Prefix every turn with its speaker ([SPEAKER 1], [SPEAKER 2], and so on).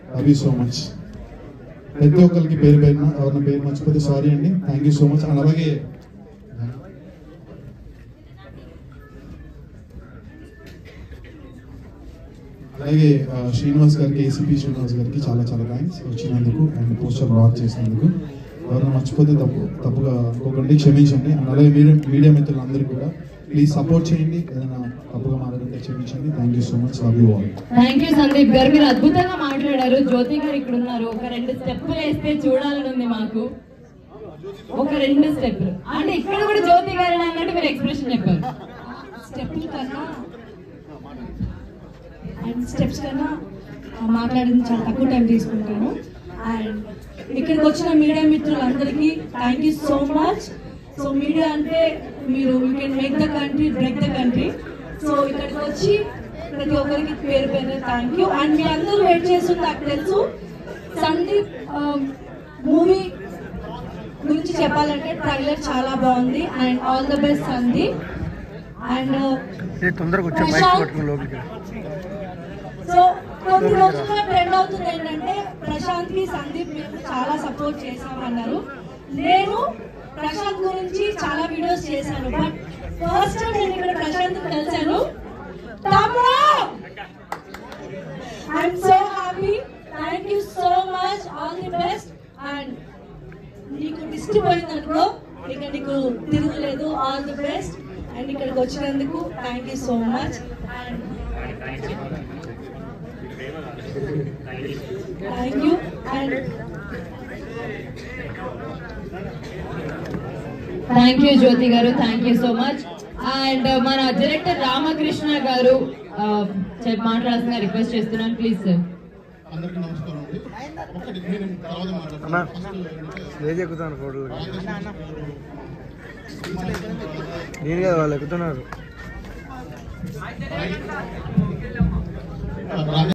[SPEAKER 1] love you so much ప్రతి ఒక్కరికి పేరు పేరున ఎవరిన పేరు మర్చిపోతే సారీ అండి thank you so much and అలాగే అలాగే ఆ, శ్రీనివాస్ గారికి ఏసీపీ శ్రీనివాస్ గారికి చాలా చాలా థ్యాంక్స్ వచ్చినందుకు అండ్ పోస్టర్ లాంచ్ చేసినందుకు ఎవరైనా మర్చిపోతే తప్పు తప్పుగా అనుకోకండి క్షమించండి అండ్ అలాగే మీడియా మీడియా మిత్రులందరికీ కూడా ప్లీజ్ సపోర్ట్ చేయండి ఏదైనా తప్పుగా మాట్లాడితే క్షమించండి thank you so much love you all
[SPEAKER 2] thank you Sandeep garu మీరు అద్భుతంగా మాట్లాడారు జ్యోతి గారు ఇక్కడ ఉన్నారు ఒక రెండు స్టెప్పులు వేస్తే చూడాలని ఉంది మాకు ఒక రెండు స్టెప్పులు అంటే ఇక్కడ కూడా జ్యోతి గారు అన్నట్టు మీరు ఎక్స్ప్రెషన్ చెప్పారు
[SPEAKER 3] స్టెప్పుల కన్నా అండ్ స్టెప్స్ కన్నా ఆ, మాట్లాడింది చాలా తక్కువ టైం తీసుకుంటాను అండ్ ఇక్కడికి వచ్చిన మీడియా మిత్రులందరికీ thank you so much so media అంటే మీరు you can make the country break the country so ఇక్కడికి వచ్చి ప్రతి ఒక్కరికి పేరు పేరు థ్యాంక్ యూ అండ్ మీ అందరూ వెయిట్ చేస్తుంది నాకు తెలుసు సందీప్ మూవీ గురించి చెప్పాలంటే ట్రైలర్ చాలా బాగుంది and all the best Sandeep and
[SPEAKER 4] ఏ తొందరగా వచ్చే మైక్
[SPEAKER 3] ప్రశాంత్
[SPEAKER 4] పట్టుకుని లోపలికి
[SPEAKER 3] సో కొన్ని రోజులుగా ట్రెండ్ అవుతుంది ఏంటంటే ప్రశాంత్ కి సందీప్ మేము చాలా సపోర్ట్ చేశామన్నారు నేను ప్రశాంత్ గురించి చాలా వీడియోస్ చేశాను బట్ ఫస్ట్ టైం నేను ఇక్కడ ప్రశాంత్ కలిశాను తమ్ముడు I'm so happy thank you so much all the best and నీకు దిష్టి పోయిందనుకో ఇక నీకు తిరుగులేదు ఆల్ ది బెస్ట్ అండ్ ఇక్కడికి వచ్చినందుకు thank you so much and thank you and
[SPEAKER 2] thank you Jyoti గారు thank you so much and మన డైరెక్టర్ రామకృష్ణ గారు ఆ, చెప్ప- మాట్లాడాల్సిన రిక్వెస్ట్ చేస్తున్నాను ప్లీజ్ సార్
[SPEAKER 1] అందరికీ నమస్కారం అండి ఒకటి మీరు తర్వాత
[SPEAKER 4] అన్నా
[SPEAKER 1] మాట్లాడతాను
[SPEAKER 4] స్టేజ్ ఎక్కుతాను ఫోటోలు నేను కదా వాళ్ళు ఎక్కుతున్నారు
[SPEAKER 1] రాజేష్